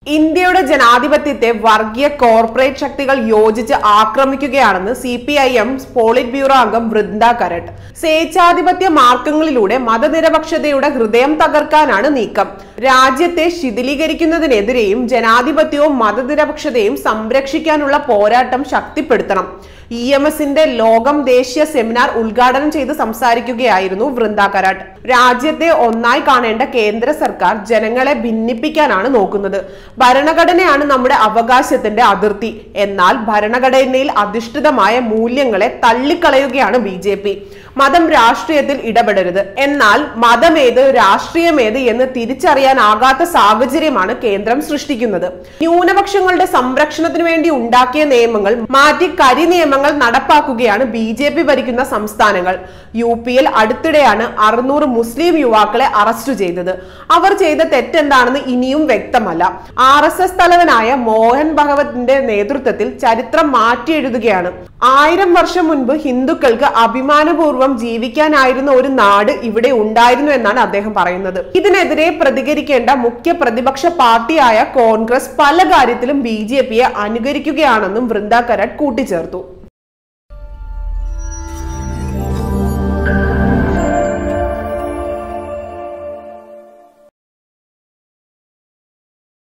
ഇന്ത്യയുടെ ജനാധിപത്യത്തെ വർഗീയ കോർപ്പറേറ്റ് ശക്തികൾ യോജിച്ച് ആക്രമിക്കുകയാണെന്ന് C P I M politburo അംഗം വൃന്ദ കരട്ട് സ്വേച്ഛാധിപത്യ മാർഗങ്ങളിലൂടെ മതനിരപക്ഷതയുടെ ഹൃദയം തകർക്കാനാണ് നീക്കം രാജ്യത്തെ ശിഥിലീകരിക്കുന്നതിനെതിരെയും ജനാധിപത്യവും മതനിരപക്ഷതയും സംരക്ഷിക്കാനുള്ള പോരാട്ടം ശക്തിപ്പെടുത്തണം ഇ എം എസിന്റെ ലോകം ദേശീയ സെമിനാർ ഉദ്ഘാടനം ചെയ്ത് സംസാരിക്കുകയായിരുന്നു വൃന്ദ കരാട്ട് രാജ്യത്തെ ഒന്നായി കാണേണ്ട കേന്ദ്ര സർക്കാർ ജനങ്ങളെ ഭിന്നിപ്പിക്കാനാണ് നോക്കുന്നത് ഭരണഘടനയാണ് നമ്മുടെ അവകാശത്തിന്റെ അതിർത്തി എന്നാൽ ഭരണഘടനയിൽ അധിഷ്ഠിതമായ മൂല്യങ്ങളെ തള്ളിക്കളയുകയാണ് ബി ജെ പി മതം രാഷ്ട്രീയത്തിൽ ഇടപെടരുത് എന്നാൽ മതമേത് രാഷ്ട്രീയമേത് എന്ന് തിരിച്ചറിയാനാകാത്ത സാഹചര്യമാണ് കേന്ദ്രം സൃഷ്ടിക്കുന്നത് ന്യൂനപക്ഷങ്ങളുടെ സംരക്ഷണത്തിന് വേണ്ടി ഉണ്ടാക്കിയ നിയമങ്ങൾ മാറ്റി കരി നിയമങ്ങൾ നടപ്പാക്കുകയാണ് ബി ജെ പി ഭരിക്കുന്ന സംസ്ഥാനങ്ങൾ യു പിയിൽ അടുത്തിടെയാണ് അറുന്നൂറ് മുസ്ലിം യുവാക്കളെ അറസ്റ്റ് ചെയ്തത് അവർ ചെയ്ത തെറ്റെന്താണെന്ന് ഇനിയും വ്യക്തമല്ല ആർ എസ് എസ് തലവനായ മോഹൻ ഭഗവത്തിന്റെ നേതൃത്വത്തിൽ ചരിത്രം മാറ്റിയെഴുതുകയാണ് ആയിരം വർഷം മുൻപ് ഹിന്ദുക്കൾക്ക് അഭിമാനപൂർവ്വം ജീവിക്കാനായിരുന്ന ഒരു നാട് ഇവിടെ ഉണ്ടായിരുന്നു എന്നാണ് അദ്ദേഹം പറയുന്നത് ഇതിനെതിരെ പ്രതികരിക്കേണ്ട മുഖ്യ പ്രതിപക്ഷ പാർട്ടിയായ കോൺഗ്രസ് പല കാര്യത്തിലും ബി ജെ പിയെ അനുകരിക്കുകയാണെന്നും വൃന്ദ കരട് കൂട്ടിച്ചേർത്തു